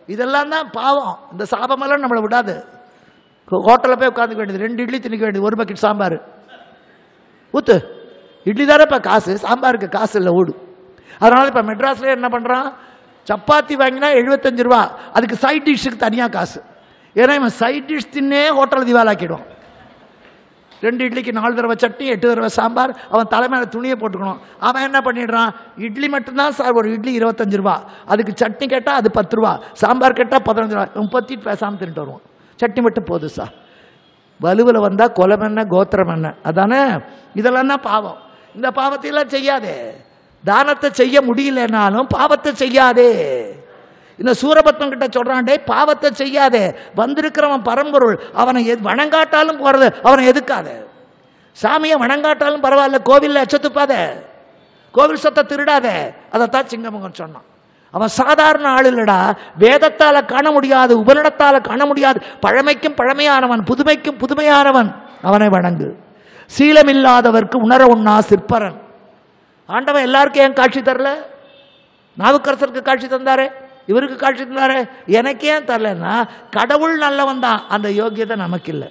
இதெல்லாம் தான் பாவம் இந்த சாபமெல்லாம் நம்மளை விடாது ஹோட்டலில் போய் உட்காந்துக்க வேண்டியது ரெண்டு இட்லி திணிக்க வேண்டியது ஒரு பக்கெட் சாம்பார் ஊத்து இட்லி தானே இப்போ காசு சாம்பாருக்கு காசு இல்லை ஓடு அதனால் இப்போ மெட்ராஸில் என்ன பண்ணுறான் சப்பாத்தி வாங்கினா எழுபத்தஞ்சு ரூபா அதுக்கு சைட் டிஷ்ஷுக்கு தனியாக காசு ஏன்னா இவன் சைட் டிஷ் தின்னே ஹோட்டலை திவாலாக்கிடுவான் ரெண்டு இட்லிக்கு நாலு தடவை சட்னி எட்டு தடவை சாம்பார் அவன் தலைமையில துணியை போட்டுக்கணும் அவன் என்ன பண்ணிடுறான் இட்லி மட்டும்தான் சார் ஒரு இட்லி இருபத்தஞ்சு ரூபா அதுக்கு சட்னி கேட்டால் அது பத்து ரூபா சாம்பார் கேட்டால் பதினஞ்சு ரூபா இவன் பத்தி பேசாமல் தின்ட்டு வருவான் சட்னி மட்டும் போதும் சார் வலுவில் வந்தால் கொலம் என்ன கோத்திரம் என்ன அதானே இதெல்லாம் தான் பாவம் இந்த பாவத்தையெல்லாம் செய்யாதே தானத்தை செய்ய முடியலனாலும் பாவத்தை செய்யாதே இந்த சூரபத்மன் கிட்ட சொல்றான் டேய் பாவத்தை செய்யாதே வந்திருக்கிறவன் பரம்பொருள் அவனை எது வணங்காட்டாலும் போறது அவனை எதுக்காத சாமியை வணங்காட்டாலும் பரவாயில்ல கோவிலில் எச்சத்துப்பாத கோவில் சொத்தை திருடாத அதைத்தான் சிங்கமுகன் சொன்னான் அவன் சாதாரண ஆள் இல்லடா வேதத்தால காண முடியாது உபனிடத்தால காண முடியாது பழமைக்கும் பழமையானவன் புதுமைக்கும் புதுமையானவன் அவனை வணங்கு சீலமில்லாதவர்க்கு உணர உண்ணா சிற்பரன் ஆண்டவன் எல்லாருக்கும் ஏன் காட்சி தரல நாவுக்கரசருக்கு காட்சி தந்தாரே இவருக்கு காட்சி தந்தாரே எனக்கு ஏன் தரலன்னா கடவுள் நல்லவன் தான் அந்த யோக்கியதை நமக்கு இல்லை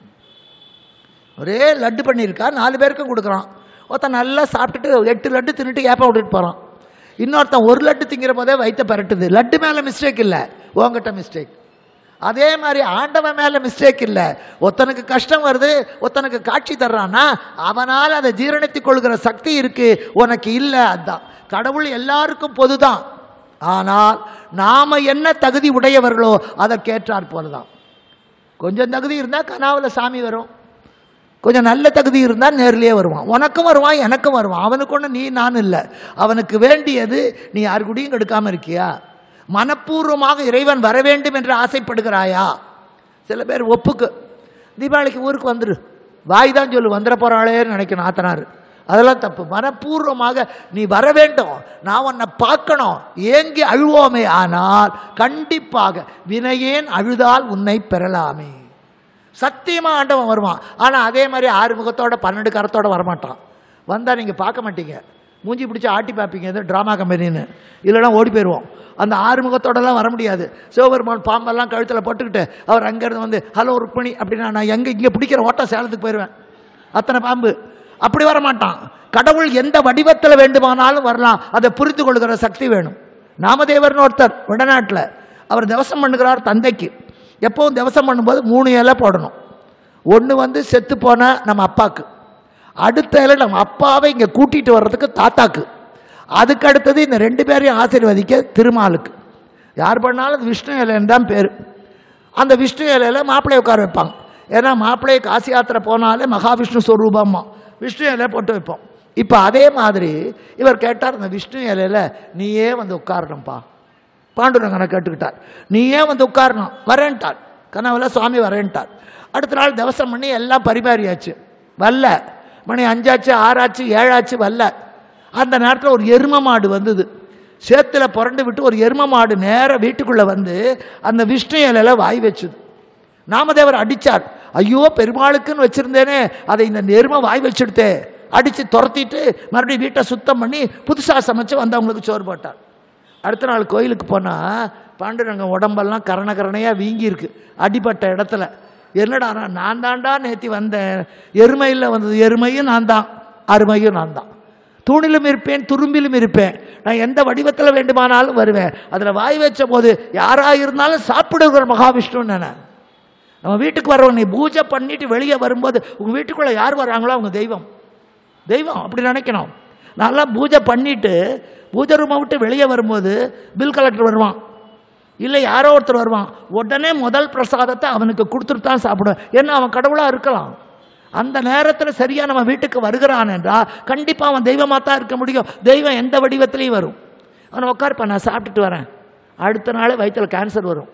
ஒரே லட்டு பண்ணியிருக்கா நாலு பேருக்கும் கொடுக்குறான் ஒருத்தன் நல்லா சாப்பிட்டுட்டு எட்டு லட்டு தின்னுட்டு ஏப்ப விட்டுட்டு போகிறான் இன்னொருத்தன் ஒரு லட்டு திங்கிற போதே வயிற்ற பரட்டுது லட்டு மேலே மிஸ்டேக் இல்லை உங்ககிட்ட மிஸ்டேக் அதே மாதிரி ஆண்டவன் மேலே மிஸ்டேக் இல்லை ஒருத்தனுக்கு கஷ்டம் வருது ஒருத்தனுக்கு காட்சி தர்றான்னா அவனால் அதை ஜீரணித்துக் கொள்கிற சக்தி இருக்கு உனக்கு இல்லை அதுதான் கடவுள் எல்லாருக்கும் பொதுதான் ஆனால் நாம என்ன தகுதி உடையவர்களோ அதற்கேற்றாற் போலதான் கொஞ்சம் தகுதி இருந்தால் கனாவில் சாமி வரும் கொஞ்சம் நல்ல தகுதி இருந்தால் நேர்லயே வருவான் உனக்கும் வருவான் எனக்கும் வருவான் அவனுக்கு ஒன்று நீ நான் இல்லை அவனுக்கு வேண்டியது நீ யாரு கூடயும் கெடுக்காம இருக்கியா மனப்பூர்வமாக இறைவன் வர வேண்டும் என்று ஆசைப்படுகிறாயா சில பேர் ஒப்புக்கு தீபாவளிக்கு ஊருக்கு வந்துரு வாய் தான் சொல்லு வந்துட போகிறாளேன்னு நினைக்கணும் ஆத்தனார் அதெல்லாம் தப்பு மனப்பூர்வமாக நீ வர வேண்டும் நான் உன்னை பார்க்கணும் ஏங்கி அழுவோமே ஆனால் கண்டிப்பாக வினையேன் அழுதால் உன்னை பெறலாமே சத்தியமா ஆண்டவன் வருவான் ஆனால் அதே மாதிரி ஆறு முகத்தோட பன்னெண்டு கரத்தோட வரமாட்டான் வந்தால் நீங்கள் பார்க்க மாட்டீங்க மூஞ்சி பிடிச்சி ஆட்டி பார்ப்பீங்க ஏதோ ட்ராமா கம்பெனின்னு இல்லைன்னா ஓடி போயிடுவோம் அந்த ஆறு முகத்தோடலாம் வர முடியாது சிவபெருமான் பாம்பெல்லாம் கழுத்தில் போட்டுக்கிட்டு அவர் அங்கேருந்து வந்து ஹலோ ருக்மணி அப்படின்னா நான் எங்கே இங்கே பிடிக்கிற ஓட்டம் சேலத்துக்கு போயிடுவேன் அத்தனை பாம்பு அப்படி வர மாட்டான் கடவுள் எந்த வடிவத்தில் வேண்டுமானாலும் வரலாம் அதை புரிந்து கொள்கிற சக்தி வேணும் நாமதேவர்னு ஒருத்தர் வடநாட்டில் அவர் திவசம் பண்ணுகிறார் தந்தைக்கு எப்பவும் திவசம் பண்ணும்போது மூணு இலை போடணும் ஒன்று வந்து செத்து போன நம்ம அப்பாவுக்கு அடுத்த இலை நம்ம அப்பாவை இங்கே கூட்டிகிட்டு வர்றதுக்கு தாத்தாக்கு அதுக்கு அடுத்தது இந்த ரெண்டு பேரையும் ஆசீர்வதிக்க திருமாலுக்கு யார் பண்ணாலும் அது விஷ்ணு இலைன்னு தான் பேர் அந்த விஷ்ணு இலையில மாப்பிள்ளையை உட்கார வைப்பாங்க ஏன்னா மாப்பிள்ளையை காசி யாத்திரை போனாலே மகாவிஷ்ணு ஸ்வரூபமா விஷ்ணு இலையை போட்டு வைப்போம் இப்போ அதே மாதிரி இவர் கேட்டார் அந்த விஷ்ணு இலையில நீயே வந்து உட்காரணும்ப்பா பாண்டுரங்கனை கேட்டுக்கிட்டார் நீயே வந்து உட்காரணும் வரேன்ட்டார் கனவுல சுவாமி வரேன்ட்டார் அடுத்த நாள் தவசம் பண்ணி எல்லாம் பரிமாறியாச்சு வரல மணி அஞ்சாச்சு ஆறாச்சு ஏழாச்சு வரல அந்த நேரத்தில் ஒரு எரும மாடு வந்தது சேத்துல புரண்டு விட்டு ஒரு எரும மாடு நேராக வீட்டுக்குள்ளே வந்து அந்த விஷ்ணு இலையில வாய் வச்சுது நாமதேவர் அடிச்சார் ஐயோ பெருமாளுக்குன்னு வச்சிருந்தேனே அதை இந்த எருமை வாய் வச்சுடுத்தே அடித்து துரத்திட்டு மறுபடியும் வீட்டை சுத்தம் பண்ணி புதுசாக சமைச்சு வந்தவங்களுக்கு சோறு போட்டார் அடுத்த நாள் கோயிலுக்கு போனால் பாண்டுரங்க உடம்பெல்லாம் கரண கரணையாக வீங்கியிருக்கு அடிபட்ட இடத்துல என்னடா நான் தாண்டா நேத்தி வந்தேன் எருமையில் வந்தது எருமையும் நான் தான் அருமையும் நான் தான் தூணிலும் இருப்பேன் துரும்பிலும் இருப்பேன் நான் எந்த வடிவத்தில் வேண்டுமானாலும் வருவேன் அதில் வாய் வச்ச போது யாராக இருந்தாலும் சாப்பிடுகிற மகாவிஷ்ணுன்னு நான் நம்ம வீட்டுக்கு வரவங்க நீ பூஜை பண்ணிட்டு வெளியே வரும்போது உங்கள் வீட்டுக்குள்ளே யார் வராங்களோ அவங்க தெய்வம் தெய்வம் அப்படி நினைக்கணும் நான்லாம் பூஜை பண்ணிட்டு பூஜை ரூமை விட்டு வெளியே வரும்போது பில் கலெக்டர் வருவான் இல்லை யாரோ ஒருத்தர் வருவான் உடனே முதல் பிரசாதத்தை அவனுக்கு கொடுத்துட்டு தான் சாப்பிடுவேன் ஏன்னா அவன் கடவுளாக இருக்கலாம் அந்த நேரத்தில் சரியா நம்ம வீட்டுக்கு வருகிறான் என்றால் கண்டிப்பாக அவன் தெய்வமாக தான் இருக்க முடியும் தெய்வம் எந்த வடிவத்திலையும் வரும் அவனை உட்காருப்பா நான் சாப்பிட்டுட்டு வரேன் அடுத்த நாளே வயிற்றில் கேன்சர் வரும்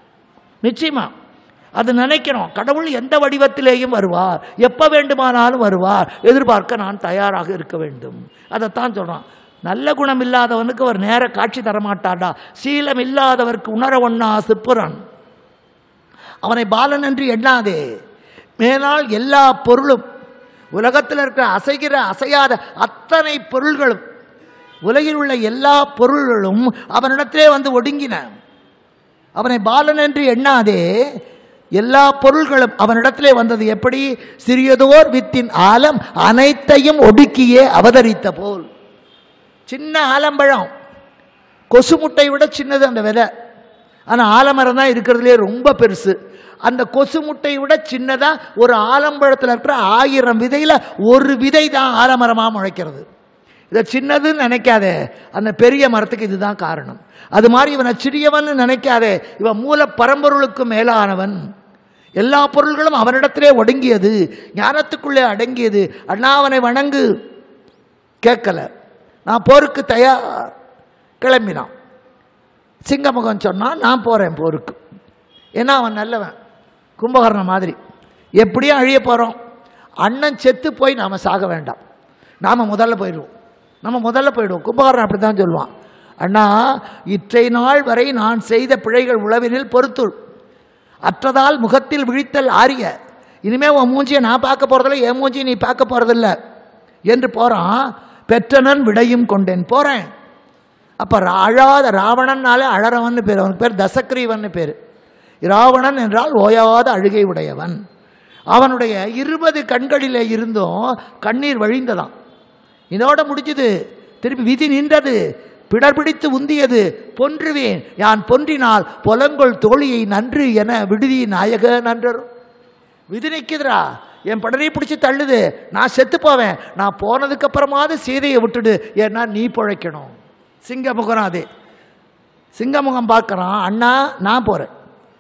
நிச்சயமா அது நினைக்கணும் கடவுள் எந்த வடிவத்திலேயும் வருவார் எப்போ வேண்டுமானாலும் வருவார் எதிர்பார்க்க நான் தயாராக இருக்க வேண்டும் அதைத்தான் சொல்றான் நல்ல குணம் இல்லாதவனுக்கு அவர் நேர காட்சி தரமாட்டாடா சீலம் இல்லாதவருக்கு உணர ஒண்ணா சிற்புரன் அவனை பாலன் என்று எண்ணாதே மேலால் எல்லா பொருளும் உலகத்தில் இருக்கிற அசைகிற அசையாத அத்தனை பொருள்களும் உலகில் உள்ள எல்லா பொருள்களும் அவனிடத்திலே வந்து ஒடுங்கின அவனை பாலன் என்று எண்ணாதே எல்லா பொருள்களும் அவனிடத்திலே வந்தது எப்படி சிறியதோர் வித்தின் ஆலம் அனைத்தையும் ஒடுக்கியே அவதரித்த போல் சின்ன ஆலம்பழம் கொசு முட்டை விட சின்னது அந்த விதை ஆனால் ஆலமரம் தான் இருக்கிறதுலே ரொம்ப பெருசு அந்த கொசு முட்டை விட சின்னதாக ஒரு ஆலம்பழத்தில் இருக்கிற ஆயிரம் விதையில் ஒரு விதை தான் ஆலமரமாக முளைக்கிறது இதை சின்னதுன்னு நினைக்காதே அந்த பெரிய மரத்துக்கு இதுதான் காரணம் அது மாதிரி இவனை சிறியவன் நினைக்காதே இவன் மூல பரம்பொருளுக்கு மேலானவன் எல்லா பொருள்களும் அவனிடத்திலே ஒடுங்கியது ஞானத்துக்குள்ளே அடங்கியது அண்ணா அவனை வணங்கு கேட்கல நான் போருக்கு தயார் கிளம்பினான் சிங்கமுகம் சொன்னான் நான் போகிறேன் போருக்கு ஏன்னா அவன் நல்லவன் கும்பகர்ணன் மாதிரி எப்படியும் அழிய போகிறோம் அண்ணன் செத்து போய் நாம் சாக வேண்டாம் நாம் முதல்ல போயிடுவோம் நம்ம முதல்ல போயிடுவோம் கும்பகர்ணன் அப்படி தான் சொல்லுவான் அண்ணா இற்றை நாள் வரை நான் செய்த பிழைகள் உளவினில் பொறுத்துள் அற்றதால் முகத்தில் விழித்தல் ஆரிய இனிமே உன் மூஞ்சியை நான் பார்க்க போகிறதில்ல என் மூஞ்சியை நீ பார்க்க போகிறதில்ல என்று போகிறான் பெற்றனன் விடையும் கொண்டேன் போகிறேன் அப்போ அழாத ராவணன்னாலே அழறவன் பேர் அவனுக்கு பேர் தசக்ரீவன் பேர் ராவணன் என்றால் ஓயாத அழுகை உடையவன் அவனுடைய இருபது கண்களிலே இருந்தும் கண்ணீர் வழிந்ததாம் இதோட முடிஞ்சது திருப்பி விதி நின்றது பிடர் பிடித்து உந்தியது பொன்றுவேன் யான் பொன்றினால் பொலங்கொள் தோழியை நன்று என விடுதி நாயக நன்றர் விதி நிற்குதுடா என் படனை பிடிச்சி தள்ளுது நான் செத்து போவேன் நான் போனதுக்கு அப்புறமாவது சீதையை விட்டுடு ஏன்னா நீ பிழைக்கணும் சிங்கமுகம் அது சிங்கமுகம் பார்க்குறான் அண்ணா நான் போகிறேன்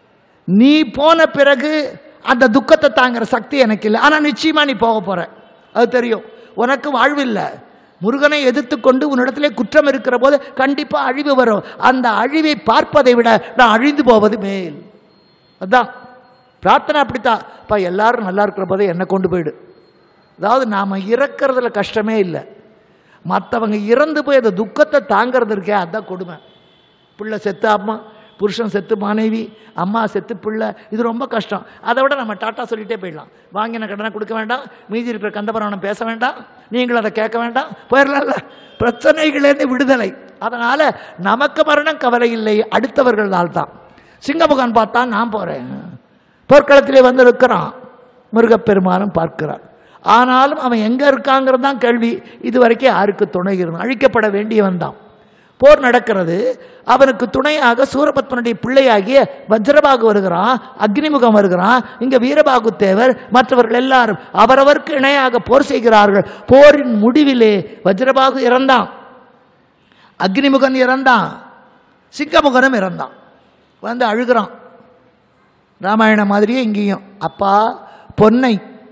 நீ போன பிறகு அந்த துக்கத்தை தாங்குற சக்தி எனக்கு இல்லை ஆனால் நிச்சயமாக நீ போக போகிற அது தெரியும் உனக்கு வாழ்வு இல்லை முருகனை எதிர்த்து கொண்டு உன்னிடத்திலே குற்றம் இருக்கிற போது கண்டிப்பாக அழிவு வரும் அந்த அழிவை பார்ப்பதை விட நான் அழிந்து போவது மேல் அதான் பிரார்த்தனை அப்படித்தான் இப்போ எல்லாரும் நல்லா இருக்கிற போதே என்னை கொண்டு போயிடு அதாவது நாம் இறக்கிறதுல கஷ்டமே இல்லை மற்றவங்க இறந்து போய் அந்த துக்கத்தை தாங்கிறது இருக்கே அதுதான் கொடுமை பிள்ளை செத்து அம்மா புருஷன் செத்து மனைவி அம்மா செத்து பிள்ளை இது ரொம்ப கஷ்டம் அதை விட நம்ம டாட்டா சொல்லிட்டே போயிடலாம் வாங்கின கடனை கொடுக்க வேண்டாம் மீதி இருக்கிற கந்தபுராணம் பேச வேண்டாம் நீங்களும் அதை கேட்க வேண்டாம் போயிடலாம்ல பிரச்சனைகளேருந்து விடுதலை அதனால் நமக்கு மரணம் கவலை இல்லை அடுத்தவர்களால் தான் சிங்கமுகான் பார்த்தா நான் போகிறேன் போர்க்களத்திலே வந்து இருக்கிறான் முருகப்பெருமானும் பார்க்கிறார் ஆனாலும் அவன் எங்கே இருக்காங்கிறது தான் கேள்வி இது வரைக்கும் யாருக்கு துணை இருந்தான் அழிக்கப்பட வேண்டியவன் தான் போர் நடக்கிறது அவனுக்கு துணையாக சூரபத்மனுடைய பிள்ளையாகிய வஜ்ரபாகு வருகிறான் அக்னிமுகம் வருகிறான் இங்க வீரபாகு தேவர் மற்றவர்கள் எல்லாரும் அவரவருக்கு இணையாக போர் செய்கிறார்கள் போரின் முடிவிலே வஜ்ரபாகு இறந்தான் அக்னிமுகன் இறந்தான் சிங்கமுகனும் இறந்தான் வந்து அழுகிறான் ராமாயணம் மாதிரியே இங்கேயும் அப்பா பொன்னை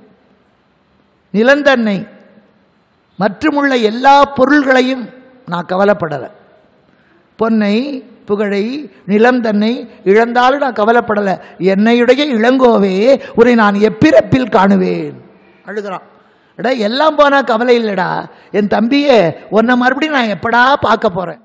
நிலந்தன்னை மற்றுமுள்ள எல்லா பொருள்களையும் நான் கவலைப்படலை பொன்னை புகழை நிலம் தன்னை இழந்தாலும் நான் கவலைப்படலை என்னையுடைய இளங்கோவே உன்னை நான் எப்பிறப்பில் காணுவேன் அழுகிறான் எடா எல்லாம் போனா கவலை இல்லைடா என் தம்பியே உன்னை மறுபடியும் நான் எப்படா பார்க்க போகிறேன்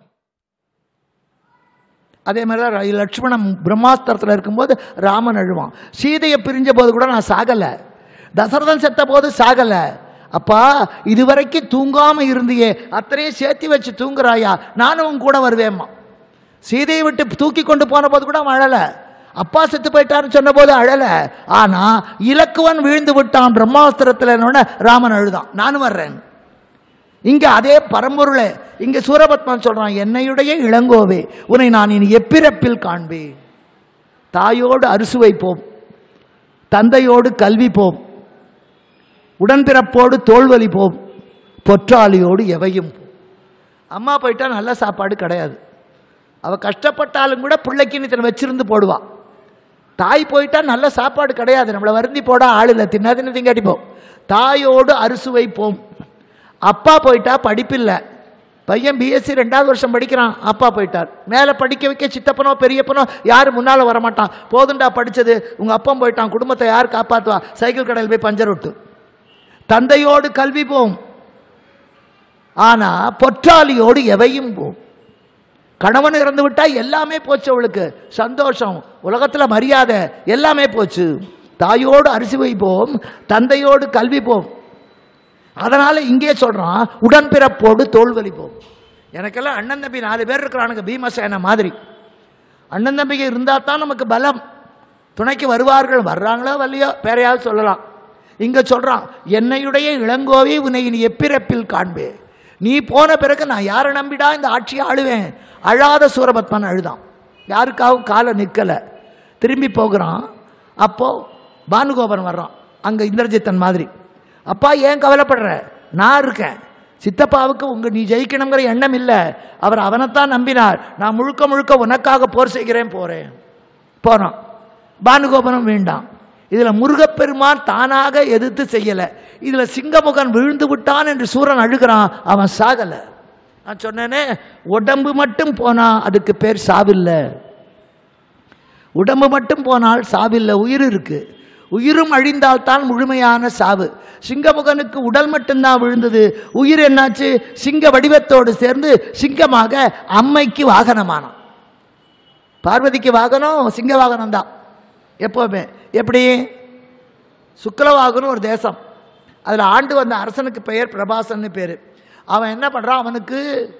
அதே மாதிரி தான் லட்சுமணன் பிரம்மாஸ்திரத்தில் இருக்கும்போது ராமன் அழுவான் சீதையை பிரிஞ்ச போது கூட நான் சாகலை தசரதன் செத்த போது சாகலை அப்பா இதுவரைக்கும் தூங்காம இருந்தியே அத்தனையும் சேர்த்து வச்சு தூங்குறாயா நானும் உன் கூட வருவேம்மா சீதையை விட்டு தூக்கி கொண்டு போன போது கூட அவன் அழலை அப்பா செத்து போயிட்டாருன்னு சொன்ன போது அழலை ஆனா இலக்குவன் வீழ்ந்து விட்டான் பிரம்மாஸ்திரத்தில் ராமன் அழுதான் நானும் வர்றேன் இங்க அதே பரம்பொருளே இங்க சூரபத்மன் சொல்றான் என்னையுடைய இளங்கோவே உன்னை நான் இனி எப்பிறப்பில் காண்பேன் தாயோடு அறுசுவை போம் தந்தையோடு கல்வி போம் உடன்பிறப்போடு தோல்வலி போம் பொற்றாளியோடு எவையும் போம் அம்மா போயிட்டா நல்ல சாப்பாடு கிடையாது அவ கஷ்டப்பட்டாலும் கூட பிள்ளைக்கு இத்தனை வச்சிருந்து போடுவா தாய் போயிட்டா நல்ல சாப்பாடு கிடையாது நம்மளை வருந்தி போட ஆள் இல்லை தின்னா தின்னு திங்காட்டி போம் தாயோடு அறுசுவை போம் அப்பா போயிட்டா படிப்பில்லை பையன் பிஎஸ்சி ரெண்டாவது வருஷம் படிக்கிறான் அப்பா போயிட்டார் மேலே படிக்க வைக்க சித்தப்பனோ பெரியப்பனோ யாரும் முன்னால் வரமாட்டான் போதுண்டா படித்தது உங்கள் அப்பன் போயிட்டான் குடும்பத்தை யார் காப்பாற்றுவா சைக்கிள் கடையில் போய் பஞ்சர் விட்டு தந்தையோடு கல்வி போம் ஆனா பொற்றாலியோடு எவையும் போம் கணவன் இறந்து விட்டா எல்லாமே போச்சு அவளுக்கு சந்தோஷம் உலகத்துல மரியாதை எல்லாமே போச்சு தாயோடு அரிசி வைப்போம் தந்தையோடு கல்வி போம் அதனால இங்கே சொல்றான் உடன்பிறப்போடு தோல்வலிப்போம் எனக்கெல்லாம் அண்ணன் தம்பி நாலு பேர் இருக்கிறானுங்க பீமசேன மாதிரி அண்ணன் தம்பிகை இருந்தால் தான் நமக்கு பலம் துணைக்கு வருவார்கள் வர்றாங்களோ வரலையோ பேரையாவது சொல்லலாம் இங்கே சொல்கிறான் என்னையுடைய இளங்கோவை உன்னை நீ எப்பிறப்பில் காண்பே நீ போன பிறகு நான் யாரை நம்பிடா இந்த ஆட்சியை ஆளுவேன் அழாத சூரபத்மன் அழுதான் யாருக்காகவும் காலை நிற்கலை திரும்பி போகிறான் அப்போது பானுகோபன் வர்றான் அங்கே இந்திரஜித்தன் மாதிரி அப்பா ஏன் கவலைப்படுற நான் இருக்கேன் சித்தப்பாவுக்கு உங்க நீ ஜெயிக்கணுங்கிற எண்ணம் இல்லை அவர் அவனைத்தான் நம்பினார் நான் முழுக்க முழுக்க உனக்காக போர் செய்கிறேன் போறேன் போனோம் பானுகோபனம் வேண்டாம் இதில் முருகப்பெருமான் தானாக எதிர்த்து செய்யலை இதில் சிங்கமுகன் விழுந்து விட்டான் என்று சூரன் அழுகிறான் அவன் சாகலை நான் சொன்னேனே உடம்பு மட்டும் போனா அதுக்கு பேர் சாவில்லை உடம்பு மட்டும் போனால் சாவில்லை உயிர் இருக்கு உயிரும் அழிந்தால் தான் முழுமையான சாவு சிங்கமுகனுக்கு உடல் மட்டும்தான் விழுந்தது உயிர் என்னாச்சு சிங்க வடிவத்தோடு சேர்ந்து சிங்கமாக அம்மைக்கு வாகனமானான் பார்வதிக்கு வாகனம் சிங்க வாகனம் தான் எப்போவுமே எப்படி சுக்கலவாகனம் ஒரு தேசம் அதில் ஆண்டு வந்த அரசனுக்கு பெயர் பிரபாசன்னு பேர் அவன் என்ன பண்ணுறான் அவனுக்கு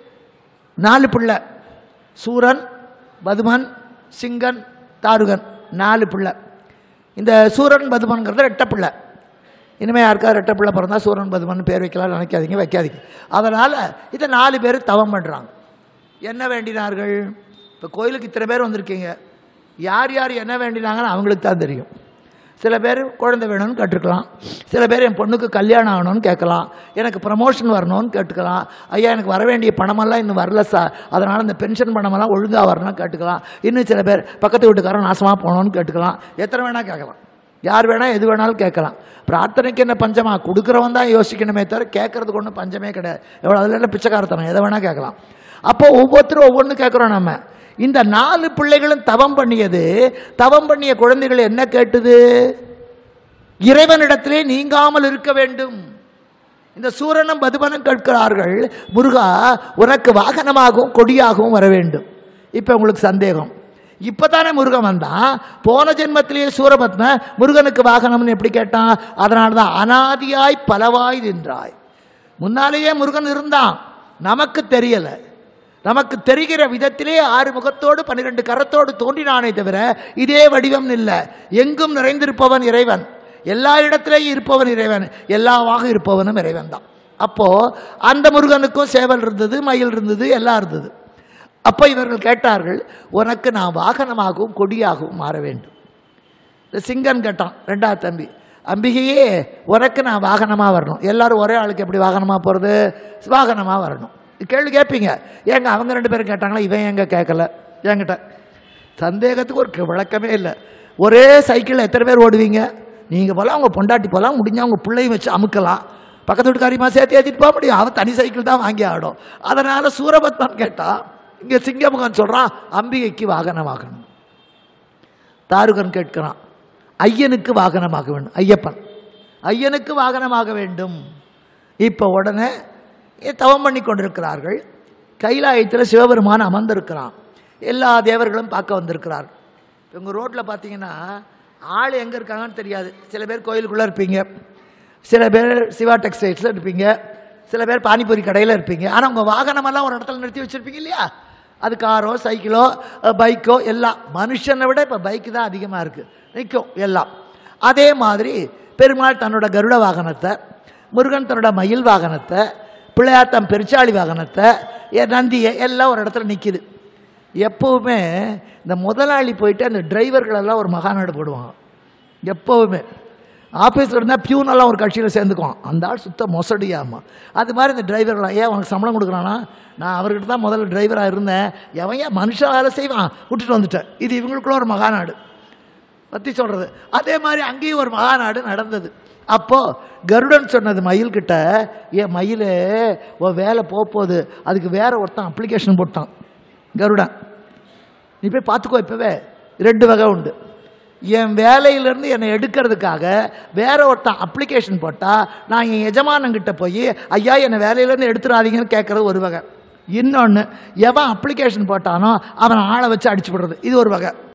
நாலு பிள்ளை சூரன் பதுமன் சிங்கன் தாருகன் நாலு பிள்ளை இந்த சூரன் பதுமன்கிறது ரெட்டை பிள்ளை இனிமேல் யாருக்காவது ரெட்டை பிள்ளை பிறந்தா சூரன் பதுமன் பேர் வைக்கலாம் நினைக்காதீங்க வைக்காதீங்க அதனால் இதை நாலு பேர் தவம் பண்ணுறாங்க என்ன வேண்டினார்கள் இப்போ கோயிலுக்கு இத்தனை பேர் வந்திருக்கீங்க யார் யார் என்ன வேண்டினாங்கன்னு அவங்களுக்கு தான் தெரியும் சில பேர் குழந்தை வேணும்னு கேட்டுருக்கலாம் சில பேர் என் பொண்ணுக்கு கல்யாணம் ஆகணும்னு கேட்கலாம் எனக்கு ப்ரமோஷன் வரணும்னு கேட்டுக்கலாம் ஐயா எனக்கு வர வேண்டிய பணமெல்லாம் இன்னும் வரல சார் அதனால் இந்த பென்ஷன் பணமெல்லாம் ஒழுங்காக வரணும்னு கேட்டுக்கலாம் இன்னும் சில பேர் பக்கத்து வீட்டுக்காரன் நாசமாக போகணும்னு கேட்டுக்கலாம் எத்தனை வேணால் கேட்கலாம் யார் வேணால் எது வேணாலும் கேட்கலாம் பிரார்த்தனைக்கு என்ன பஞ்சமா கொடுக்குறவன் தான் யோசிக்கணுமே தவிர கேட்கறதுக்கு ஒன்றும் பஞ்சமே கிடையாது எவ்வளோ அதில் எல்லாம் பிச்சைக்காரத்தனம் எதை வேணால் கேட்கலாம் அப்போ ஒவ்வொருத்தரும் ஒவ்வொன்று கேட்குறோம் நம்ம இந்த நாலு பிள்ளைகளும் தவம் பண்ணியது தவம் பண்ணிய குழந்தைகள் என்ன கேட்டுது இறைவனிடத்திலே நீங்காமல் இருக்க வேண்டும் இந்த சூரனும் பதுமனும் கேட்கிறார்கள் முருகா உனக்கு வாகனமாகவும் கொடியாகவும் வர வேண்டும் இப்போ உங்களுக்கு சந்தேகம் இப்பதானே முருகன் வந்தான் போன ஜென்மத்திலேயே சூரபத்ம முருகனுக்கு வாகனம்னு எப்படி கேட்டான் அதனால தான் அனாதியாய் பலவாய் நின்றாய் முன்னாலேயே முருகன் இருந்தான் நமக்கு தெரியலை நமக்கு தெரிகிற விதத்திலே ஆறு முகத்தோடு பன்னிரெண்டு கரத்தோடு தோன்றினானே தவிர இதே வடிவம் இல்லை எங்கும் நிறைந்திருப்பவன் இறைவன் எல்லா இடத்திலேயும் இருப்பவன் இறைவன் எல்லாவாக இருப்பவனும் இறைவன் தான் அப்போ அந்த முருகனுக்கும் சேவல் இருந்தது மயில் இருந்தது எல்லாம் இருந்தது அப்போ இவர்கள் கேட்டார்கள் உனக்கு நான் வாகனமாகவும் கொடியாகவும் மாற வேண்டும் இந்த சிங்கன் கேட்டான் ரெண்டாவது தம்பி அம்பிகையே உனக்கு நான் வாகனமாக வரணும் எல்லாரும் ஒரே ஆளுக்கு எப்படி வாகனமாக போகிறது வாகனமாக வரணும் கேள்வி கேட்பீங்க ஏங்க அவங்க ரெண்டு பேரும் கேட்டாங்களா இவன் எங்க கேட்கல என்கிட்ட சந்தேகத்துக்கு ஒரு விளக்கமே இல்லை ஒரே சைக்கிளில் எத்தனை பேர் ஓடுவீங்க நீங்கள் போகலாம் அவங்க பொண்டாட்டி போகலாம் முடிஞ்சால் அவங்க பிள்ளையும் வச்சு அமுக்கலாம் பக்கத்து வீட்டுக்காரியமா சேர்த்து ஏற்றிட்டு போக முடியும் அவன் தனி சைக்கிள் தான் வாங்கி ஆடும் அதனால் சூரபத்மன் கேட்டால் இங்கே சிங்கமுகன் சொல்கிறான் அம்பிகைக்கு வாகனம் வாகனம் தாருகன் கேட்கிறான் ஐயனுக்கு வாகனமாக வேண்டும் ஐயப்பன் ஐயனுக்கு வாகனமாக வேண்டும் இப்போ உடனே தவம் பண்ணி கொண்டிருக்கிறார்கள் கைலாயத்தில் சிவபெருமான் அமர்ந்திருக்கிறான் எல்லா தேவர்களும் பார்க்க வந்திருக்கிறார் உங்கள் ரோட்டில் பார்த்தீங்கன்னா ஆள் எங்கே இருக்காங்கன்னு தெரியாது சில பேர் கோயிலுக்குள்ளே இருப்பீங்க சில பேர் சிவா டெக்ஸ்டைல்ஸில் இருப்பீங்க சில பேர் பானிபூரி கடையில் இருப்பீங்க ஆனால் உங்கள் வாகனமெல்லாம் ஒரு இடத்துல நிறுத்தி வச்சுருப்பீங்க இல்லையா அது காரோ சைக்கிளோ பைக்கோ எல்லாம் மனுஷனை விட இப்போ பைக்கு தான் அதிகமாக இருக்குது நிற்கும் எல்லாம் அதே மாதிரி பெருமாள் தன்னோட கருட வாகனத்தை முருகன் தன்னோட மயில் வாகனத்தை பிள்ளையார் தம் பெருச்சாளி வாகனத்தை எ- நந்தியை எல்லாம் ஒரு இடத்துல நிற்கிது எப்போவுமே இந்த முதலாளி போயிட்டு அந்த டிரைவர்களெல்லாம் ஒரு மகாநாடு போடுவாங்க எப்போவுமே ஆஃபீஸில் இருந்தால் பியூனெல்லாம் ஒரு கட்சியில் சேர்ந்துக்குவான் அந்த ஆள் சுத்த மொசடியாமா அது மாதிரி இந்த டிரைவர்லாம் ஏன் உனக்கு சம்பளம் கொடுக்குறானா நான் அவர்கிட்ட தான் முதல்ல டிரைவராக இருந்தேன் எவன் ஏன் மனுஷன் வேலை செய்வான் விட்டுட்டு வந்துட்டேன் இது இவங்களுக்குள்ள ஒரு மகாநாடு பற்றி சொல்கிறது அதே மாதிரி அங்கேயும் ஒரு மகாநாடு நடந்தது அப்போது கருடன் சொன்னது மயில்கிட்ட ஏன் மயில் உன் வேலை போக போகுது அதுக்கு வேற ஒருத்தன் அப்ளிகேஷன் போட்டான் கருடன் நீ போய் பார்த்துக்கோ இப்போவே ரெண்டு வகை உண்டு என் வேலையிலேருந்து என்னை எடுக்கிறதுக்காக வேற ஒருத்தன் அப்ளிகேஷன் போட்டால் நான் என் எஜமானங்கிட்ட போய் ஐயா என்னை வேலையிலேருந்து எடுத்துடாதீங்கன்னு கேட்குறது ஒரு வகை இன்னொன்று எவன் அப்ளிகேஷன் போட்டானோ அவனை ஆளை வச்சு அடிச்சு விடுறது இது ஒரு வகை